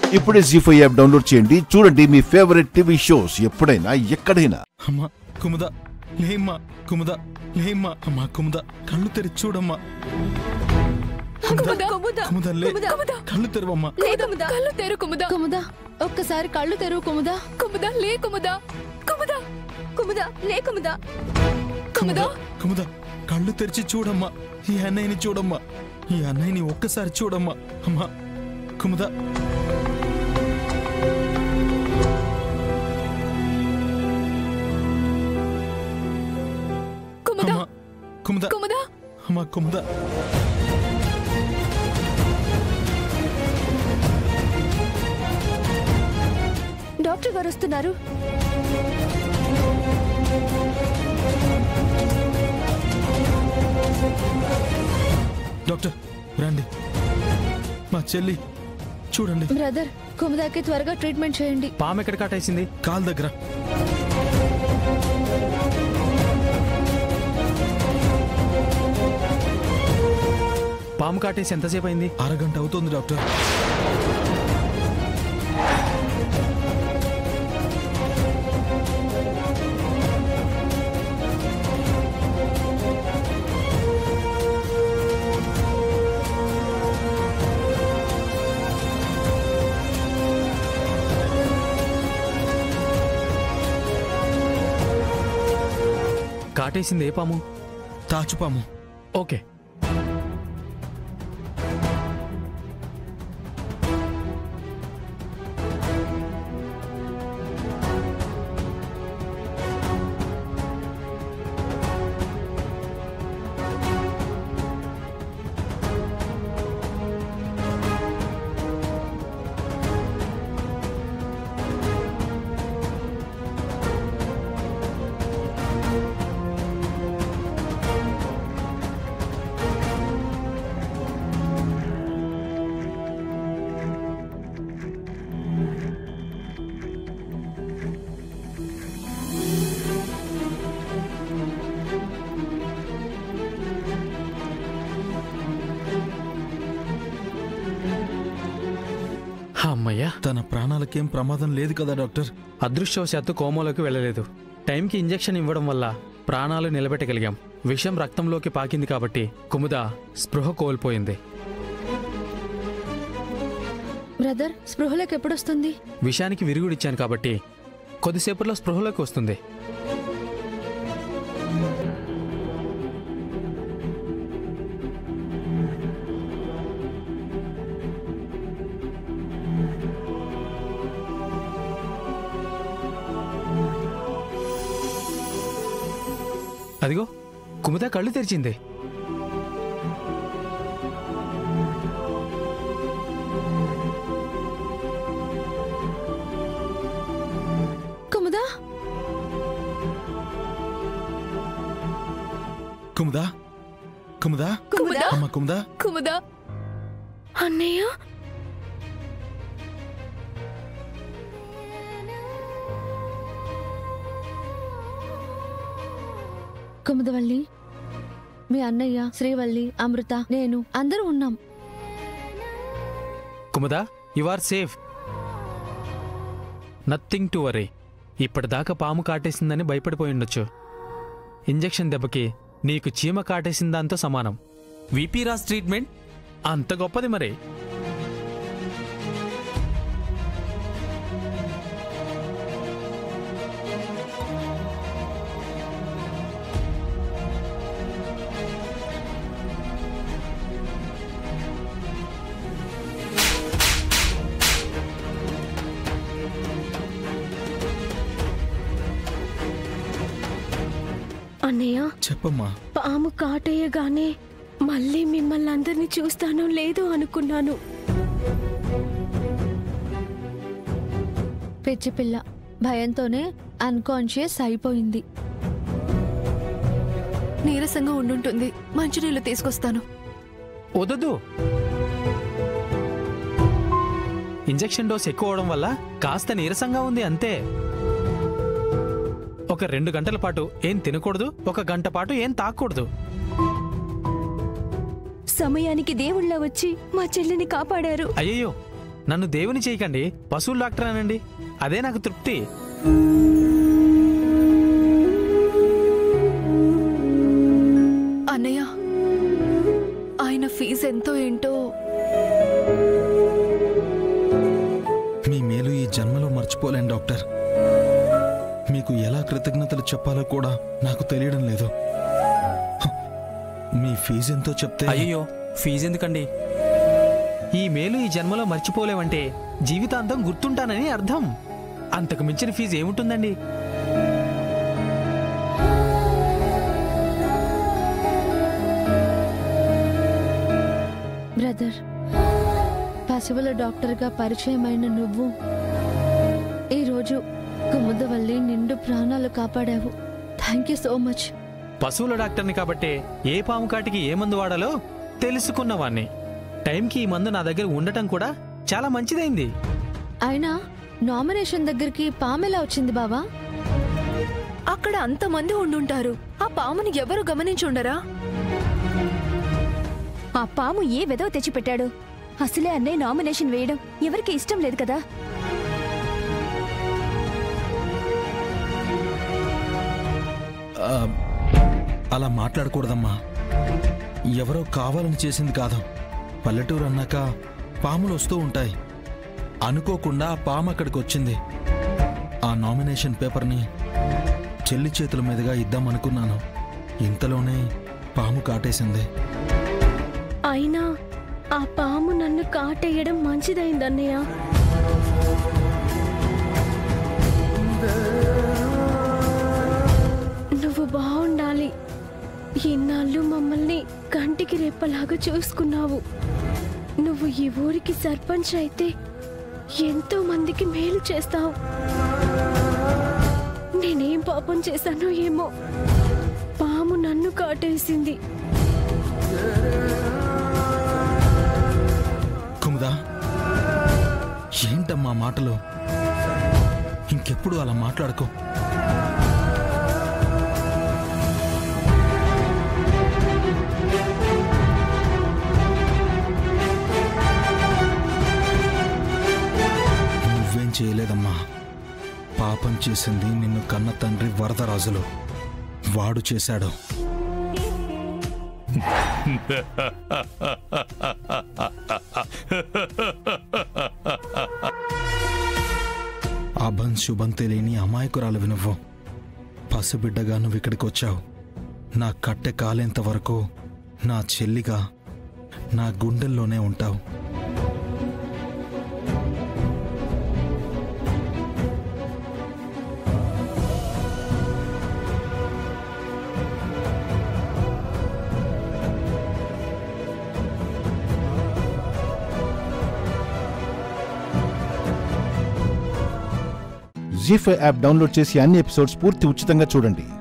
ఇప్పుడే G five app download చేయండి చూడండి మీ ఫేవరెట్ టీవీ షోస్ ఎప్పుడైనా ఎక్కడైనా అమ్మా కుముద లేమ్మా కుముద లేమ్మా అమ్మా కుముద కళ్ళు తెరిచి చూడమ్మా కుముద కుముద కుముద లే కుముద కళ్ళు తెరవమ్మా లేదమ్మా కళ్ళు తెరు కుముద కుముద ఒక్కసారి కళ్ళు తెరువు కుముద కుముద లే కుముద కుముద కుముద లే కుముద కుముద కుముద కళ్ళు తెరిచి చూడమ్మా ఈ అన్నయ్యని చూడమ్మా ఈ అన్నయ్యని ఒక్కసారి చూడమ్మా అమ్మా కుముద కుముద అమ్మా కుముద కుముద అమ్మా కుముద డాక్టర్ గారు వస్తున్నారు డాక్టర్ రండి మా చెల్లి చూడండి బ్రదర్ కుముదకి త్వరగా ట్రీట్మెంట్ చేయండి పాము ఎక్కడ కాటేసింది కాల్ దగ్గర పాము కాటేసి ఎంతసేపు అయింది అరగంట అవుతుంది డాక్టర్ కాటేసింది ఏ పాము తాచుపాము ఓకే అమ్మయ్యా తన ప్రాణాలకేం ప్రమాదం లేదు కదా డాక్టర్ అదృష్టవశాత్తు కోమలోకి వెళ్ళలేదు టైంకి ఇంజెక్షన్ ఇవ్వడం వల్ల ప్రాణాలు నిలబెట్టగలిగాం విషం రక్తంలోకి పాకింది కాబట్టి కుముద స్పృహ కోల్పోయింది బ్రదర్ స్పృహలోకి ఎప్పుడొస్తుంది విషానికి విరుగుడిచ్చాను కాబట్టి కొద్దిసేపట్లో స్పృహలోకి వస్తుంది అదిగో కుముద కళ్ళు తెరిచింది కుముదా కుముదా కుముదా కుముద అమ్మ కుముదా కుముద అన్నయ్య కుముదవల్లి మీ అన్నయ్య శ్రీవల్లి అమృత నేను అందరూ ఉన్నాం Kumuda you are safe nothing to worry ఇప్పటిదాకా పాము కాటేసిందని భయపడిపోయి ఉండొచ్చు ఇంజెక్షన్ దెబ్బకి నీకు చీమ కాటేసిన దాంతో సమానం విపి రాస్ ట్రీట్మెంట్ అంత గొప్పది మరి అన్నయ్య చెప్పమ్మా పాము కాటేయగానే మళ్ళీ మిమ్మల్ని అందరినీ చూస్తానో లేదో అనుకున్నాను పిచ్చి పిల్ల భయంతోనే అన్కాన్షియస్ అయిపోయింది నీరసంగా ఉండుంటుంది మంచినీళ్ళు తీసుకొస్తాను వదదు ఇంజెక్షన్ డోస్ ఎక్కువ అవడం వల్ల కాస్త నీరసంగా ఉంది అంతే ఒక రెండు గంటల పాటు ఏం తినకూడదు ఒక గంట పాటు ఏం తాకూడదు సమయానికి దేవుళ్ళ వచ్చి మా చెల్లిని కాపాడారు అయ్యయ్యో నన్ను దేవుని చేయకండి పశువుల డాక్టర్ అనండి అదే నాకు తృప్తి అన్నయ్య ఆయన ఫీజు ఎంతో ఏంటో మీ మేలు ఈ జన్మలో మర్చిపోలేను డాక్టర్ మీకు ఎలా కృతజ్ఞతలు చెప్పాలో కూడా నాకు తెలియడం లేదు హ, మీ ఫీజు ఎంతో చెప్తే అయ్యో ఫీజు ఎందుకండి ఈ మేలు ఈ జన్మలో మర్చిపోలేవంటే జీవితాంతం గుర్తుంటానని అర్థం అంతకు మించిన ఫీజు ఏముంటుందండి బ్రదర్ పశువుల డాక్టర్గా పరిచయమైన నువ్వు ఈరోజు కుముదవల్లి నిండు ప్రాణాలు కాపాడావు థ్యాంక్ యూ సో మచ్ పశువుల డాక్టర్ని కాబట్టే ఏ పాము కాటికి ఏ మందు వాడాలో తెలుసుకున్నవాణ్ణి టైంకి ఈ మందు నా దగ్గర ఉండటం కూడా చాలా మంచిదైంది అయినా నామినేషన్ దగ్గరికి పామెలా వచ్చింది బావా అక్కడ అంతమంది ఉండుంటారు ఆ పాముని ఎవరు గమనించుండరా ఆ పాము ఏ వెదవ తెచ్చిపెట్టాడు అసలే అన్నయ్య నామినేషన్ వేయడం ఎవరికి ఇష్టం లేదు కదా ఆ, అలా మాట్లాడకూడదమ్మా ఎవరో కావాలని చేసింది కాదు పల్లెటూరు అన్నాక పాములు వస్తూ ఉంటాయి అనుకోకుండా ఆ పాము అక్కడికి వచ్చింది ఆ నామినేషన్ పేపర్ని చెల్లి చేతుల మీదుగా ఇద్దామనుకున్నాను ఇంతలోనే పాము కాటేసింది అయినా ఆ పాము నన్ను కాటేయడం మంచిదైందన్నయ్య నువ్వు బాగుండాలి ఇన్నాళ్ళు మమ్మల్ని కంటికి రెప్పలాగా చూసుకున్నావు నువ్వు ఈ ఊరికి సర్పంచ్ అయితే ఎంతో మందికి మేలు చేస్తావు నేనేం పాపం చేశానో ఏమో పాము నన్ను కాటేసింది కుముదా ఏంటమ్మా మాటలు ఇంకెప్పుడు అలా మాట్లాడుకో నువ్వేం చేయలేదమ్మా పాపం చేసింది నిన్ను కన్న తండ్రి వరదరాజులు వాడు చేశాడు అభం శుభం తెలియని అమాయకురాలు నువ్వు పసిబిడ్డగా నువ్వు ఇక్కడికి వచ్చావు నా కట్టె కాలేంత వరకు నా చెల్లిగా నా గుండెల్లోనే ఉంటావు జీ ఫైవ్ యాప్ డౌన్లోడ్ చేసి అన్ని ఎపిసోడ్స్ పూర్తి ఉచితంగా చూడండి